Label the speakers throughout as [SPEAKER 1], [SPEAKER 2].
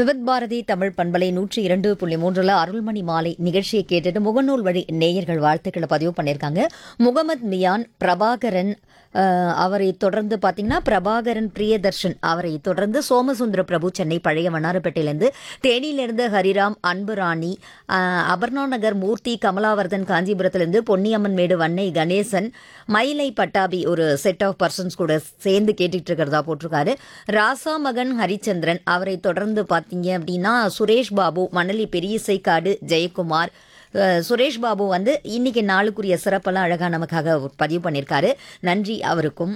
[SPEAKER 1] விவித் பாரதி தமிழ் பண்பலை நூற்றி இரண்டு புள்ளி மூன்றுல அருள்மணி மாலை நிகழ்ச்சியை கேட்டுட்டு முகநூல் வழி நேயர்கள் வாழ்த்துக்களை பதிவு பண்ணியிருக்காங்க முகமது மியான் பிரபாகரன் அஹ், அவரை தொடர்ந்து பார்த்தீங்கன்னா பிரபாகரன் பிரியதர்ஷன் அவரை தொடர்ந்து சோமசுந்தர பிரபு சென்னை பழைய வண்ணாரப்பேட்டையிலேருந்து தேனியிலிருந்து ஹரிராம் அன்புராணி அஹ், அபர்ணா நகர் மூர்த்தி கமலாவர்தன் காஞ்சிபுரத்திலிருந்து பொன்னியம்மன் மேடு வன்னை கணேசன் மயிலை பட்டாபி ஒரு செட் ஆஃப் பர்சன்ஸ் கூட சேர்ந்து கேட்டுட்டு இருக்கிறதா போட்டிருக்காரு ராசா மகன் ஹரிச்சந்திரன் அவரை தொடர்ந்து பார்த்தீங்க அப்படின்னா சுரேஷ் பாபு மணலி பெரியசைக்காடு ஜெயக்குமார் அஹ், சுரேஷ் பாபு வந்து இன்னைக்கு நாளுக்குரிய சிறப்பெல்லாம் அழகா நமக்காக பதிவு பண்ணியிருக்காரு நன்றி அவருக்கும்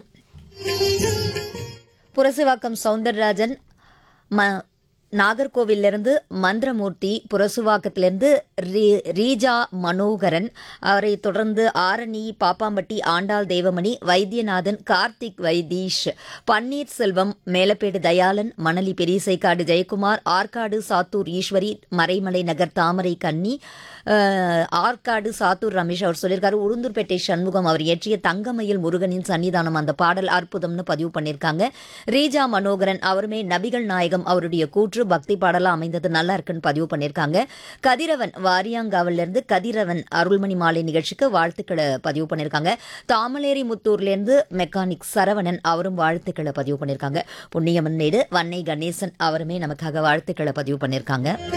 [SPEAKER 1] புரசுவாக்கம் சவுந்தரராஜன் ம நாகர்கோவிலிருந்து மந்திரமூர்த்தி புரசுவாக்கத்திலிருந்து ரீ- ரீஜா மனோகரன் அவரை தொடர்ந்து ஆரணி பாப்பாம்பட்டி ஆண்டாள் தேவமணி வைத்தியநாதன் கார்த்திக் வைதீஷ் பன்னீர்செல்வம் மேலப்பேடு தயாளன் மணலி பெரியசைக்காடு ஜெயக்குமார் ஆற்காடு சாத்தூர் ஈஸ்வரி மறைமலை நகர் தாமரை கன்னி அஹ், ஆற்காடு சாத்தூர் ரமேஷ் அவர் சொல்லியிருக்காரு உளுந்தூர்பேட்டை சண்முகம் அவர் இயற்றிய தங்கமயில் முருகனின் சன்னிதானம் அந்த பாடல் அற்புதம்னு பதிவு பண்ணியிருக்காங்க ரீஜா மனோகரன் அவருமே நபிகள் நாயகம் அவருடைய கூற்று பக்தி பாடலா அமைந்தது நல்லா இருக்குன்னு பதிவு பண்ணியிருக்காங்க கதிரவன் வாரியாங்காவில இருந்து கதிரவன் அருள்மணி மாலை நிகழ்ச்சிக்கு வாழ்த்துக்களை பதிவு பண்ணியிருக்காங்க தாமலேரி முத்தூர்ல இருந்து மெக்கானிக் சரவணன் அவரும் வாழ்த்துக்களை பதிவு பண்ணியிருக்காங்க புண்ணியமன் மேடு வன்னை கணேசன் அவருமே நமக்காக வாழ்த்துக்களை பதிவு பண்ணியிருக்காங்க